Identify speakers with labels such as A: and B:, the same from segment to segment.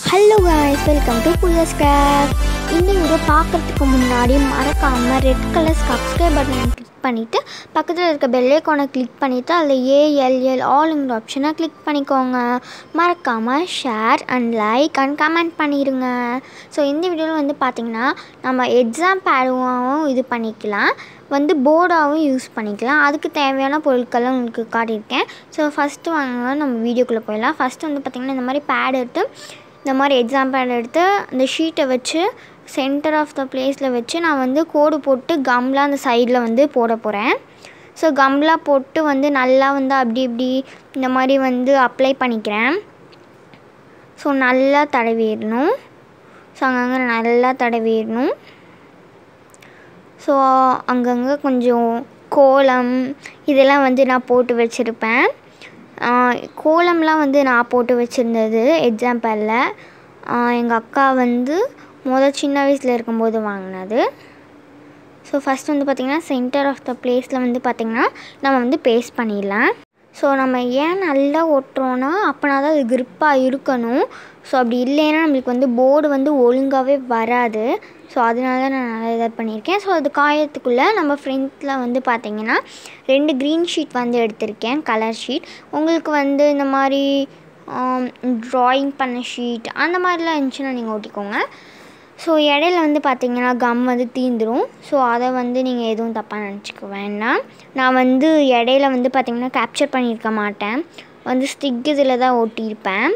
A: hello guys welcome to புதிய scrap இந்த video பார்க்குறதுக்கு முன்னாடி மறக்காமல் red colour subscribe button click பண்ணிவிட்டு பக்கத்தில் இருக்க பெல் ஐக்கானை கிளிக் பண்ணிவிட்டு அதில் ஏஎல்எல் ஆல்ங்கிற ஆப்ஷனை கிளிக் பண்ணிக்கோங்க மறக்காமல் share and like and comment பண்ணிடுங்க ஸோ இந்த வீடியோவில் வந்து பார்த்திங்கன்னா நம்ம எக்ஸாம் பேடுவாகவும் இது பண்ணிக்கலாம் வந்து போர்டாகவும் யூஸ் பண்ணிக்கலாம் அதுக்கு தேவையான பொருட்களை உங்களுக்கு காட்டியிருக்கேன் ஸோ ஃபஸ்ட்டு வாங்க நம்ம வீடியோக்குள்ளே போயிடலாம் ஃபஸ்ட்டு வந்து பார்த்திங்கன்னா இந்த மாதிரி பேட் எடுத்து இந்த மாதிரி எக்ஸாம் பேட் எடுத்து அந்த ஷீட்டை வச்சு சென்டர் ஆஃப் த பிளேஸில் வச்சு நான் வந்து கோடு போட்டு கம்லாம் அந்த சைடில் வந்து போட போகிறேன் ஸோ கம்லாம் போட்டு வந்து நல்லா வந்து அப்படி இப்படி இந்த மாதிரி வந்து அப்ளை பண்ணிக்கிறேன் ஸோ நல்லா தடவிடணும் ஸோ அங்கங்கே நல்லா தடவிடணும் ஸோ அங்கங்கே கொஞ்சம் கோலம் இதெல்லாம் வந்து நான் போட்டு வச்சுருப்பேன் கோலம்லாம் வந்து நான் போட்டு வச்சுருந்தது எக்ஸாம்பிளில் எங்கள் அக்கா வந்து முதல் சின்ன வயசில் இருக்கும்போது வாங்கினது ஸோ ஃபஸ்ட் வந்து பார்த்திங்கன்னா சென்டர் ஆஃப் த பிளேஸில் வந்து பார்த்திங்கன்னா நம்ம வந்து பேஸ்ட் பண்ணிடலாம் ஸோ நம்ம ஏன் நல்லா ஒட்டுறோன்னா அப்போனா தான் அது grip-ஆ இருக்கணும் ஸோ அப்படி இல்லைன்னா நம்மளுக்கு வந்து போர்டு வந்து ஒழுங்காகவே வராது ஸோ அதனால தான் நான் நல்லா இதாக பண்ணியிருக்கேன் ஸோ அது காயத்துக்குள்ளே நம்ம ஃப்ரண்ட்டில் வந்து பார்த்தீங்கன்னா ரெண்டு க்ரீன் ஷீட் வந்து எடுத்திருக்கேன் கலர் ஷீட் உங்களுக்கு வந்து இந்த மாதிரி ட்ராயிங் பண்ண ஷீட் அந்த மாதிரிலாம் இருந்துச்சுன்னா நீங்கள் ஒட்டிக்கோங்க ஸோ இடையில வந்து பார்த்தீங்கன்னா கம் வந்து தீந்துரும் ஸோ அதை வந்து நீங்கள் எதுவும் தப்பாக நினச்சிக்க வேண்டாம் நான் வந்து இடையில வந்து பார்த்தீங்கன்னா கேப்சர் பண்ணியிருக்க மாட்டேன் வந்து ஸ்டிக் இதில் தான் ஒட்டியிருப்பேன்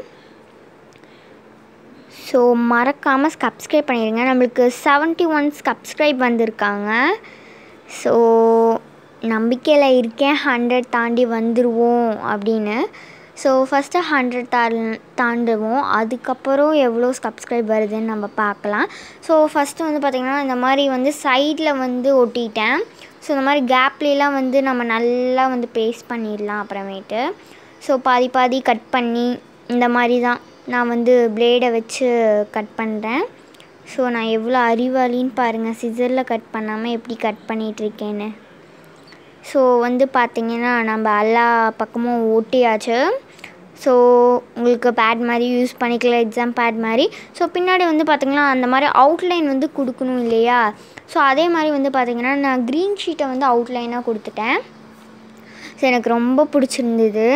A: ஸோ மறக்காமல் சப்ஸ்கிரைப் பண்ணிடுங்க நம்மளுக்கு செவன்ட்டி ஒன் சப்ஸ்கிரைப் வந்திருக்காங்க ஸோ நம்பிக்கையில் இருக்கேன் ஹண்ட்ரட் தாண்டி வந்துடுவோம் அப்படின்னு ஸோ ஃபஸ்ட்டு ஹண்ட்ரட் தா தாண்டுவோம் அதுக்கப்புறம் எவ்வளோ சப்ஸ்கிரைப் வருதுன்னு நம்ம பார்க்கலாம் ஸோ ஃபஸ்ட்டு வந்து பார்த்திங்கன்னா இந்த மாதிரி வந்து சைடில் வந்து ஒட்டிட்டேன் ஸோ இந்த மாதிரி கேப்லாம் வந்து நம்ம நல்லா வந்து பேஸ்ட் பண்ணிடலாம் அப்புறமேட்டு ஸோ பாதி பாதி கட் பண்ணி இந்த மாதிரி தான் நான் வந்து பிளேடை வச்சு கட் பண்ணுறேன் ஸோ நான் எவ்வளோ அறிவாளின்னு பாருங்கள் சிசரில் கட் பண்ணாமல் எப்படி கட் பண்ணிகிட்ருக்கேன்னு ஸோ வந்து பார்த்திங்கன்னா நம்ம எல்லா பக்கமும் ஓட்டியாச்சு ஸோ உங்களுக்கு பேட் மாதிரி யூஸ் பண்ணிக்கலாம் எக்ஸாம் பேட் மாதிரி ஸோ பின்னாடி வந்து பார்த்திங்கன்னா அந்த மாதிரி அவுட்லைன் வந்து கொடுக்கணும் இல்லையா ஸோ அதே மாதிரி வந்து பார்த்திங்கன்னா நான் க்ரீன் ஷீட்டை வந்து அவுட்லைனாக கொடுத்துட்டேன் ஸோ எனக்கு ரொம்ப பிடிச்சிருந்தது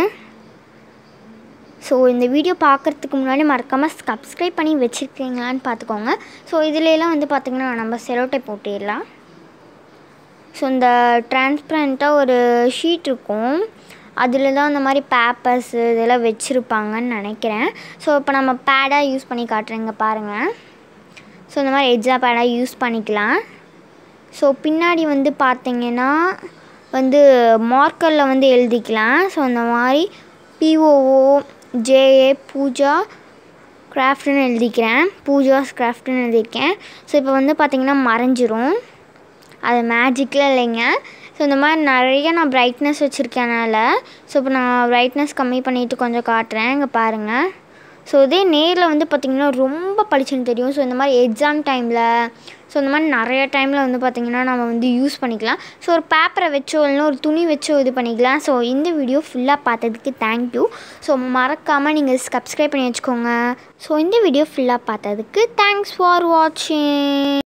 A: ஸோ இந்த வீடியோ பார்க்குறதுக்கு முன்னாடி மறக்காமல் சப்ஸ்கிரைப் பண்ணி வச்சுருக்கீங்களான்னு பார்த்துக்கோங்க ஸோ இதுலலாம் வந்து பார்த்திங்கன்னா நம்ம செலோட்டை போட்டிடலாம் ஸோ இந்த டிரான்ஸ்பரண்ட்டாக ஒரு ஷீட் இருக்கும் அதில் தான் இந்த மாதிரி பேப்பர்ஸு இதெல்லாம் வச்சுருப்பாங்கன்னு நினைக்கிறேன் ஸோ இப்போ நம்ம பேடாக யூஸ் பண்ணி காட்டுறேங்க பாருங்கள் ஸோ இந்த மாதிரி எக்ஸா பேடாக யூஸ் பண்ணிக்கலாம் ஸோ பின்னாடி வந்து பார்த்திங்கன்னா வந்து மார்க்கரில் வந்து எழுதிக்கலாம் ஸோ இந்த மாதிரி பிஓஓ ஜேஏ பூஜா கிராஃப்ட்னு எழுதிக்கிறேன் பூஜாஸ் கிராஃப்ட்னு எழுதியிருக்கேன் ஸோ இப்போ வந்து பார்த்திங்கன்னா மறைஞ்சிரும் அது மேஜிக்கில் இல்லைங்க ஸோ இந்த மாதிரி நிறைய நான் பிரைட்னஸ் வச்சுருக்கேனால ஸோ இப்போ நான் பிரைட்னஸ் கம்மி பண்ணிவிட்டு கொஞ்சம் காட்டுறேன் இங்கே பாருங்கள் ஸோ இதே நேரில் வந்து பார்த்திங்கன்னா ரொம்ப பளிச்சுன்னு தெரியும் ஸோ இந்த மாதிரி எக்ஸாம் டைமில் ஸோ இந்த மாதிரி நிறைய டைமில் வந்து பார்த்திங்கன்னா நம்ம வந்து யூஸ் பண்ணிக்கலாம் ஸோ ஒரு பேப்பரை வச்சோ இல்லைனா ஒரு துணி வச்சோ இது பண்ணிக்கலாம் ஸோ இந்த வீடியோ ஃபுல்லாக பார்த்ததுக்கு தேங்க்யூ ஸோ மறக்காமல் நீங்கள் சப்ஸ்கிரைப் பண்ணி வச்சுக்கோங்க ஸோ இந்த வீடியோ ஃபுல்லாக பார்த்ததுக்கு தேங்க்ஸ் ஃபார் வாட்சிங்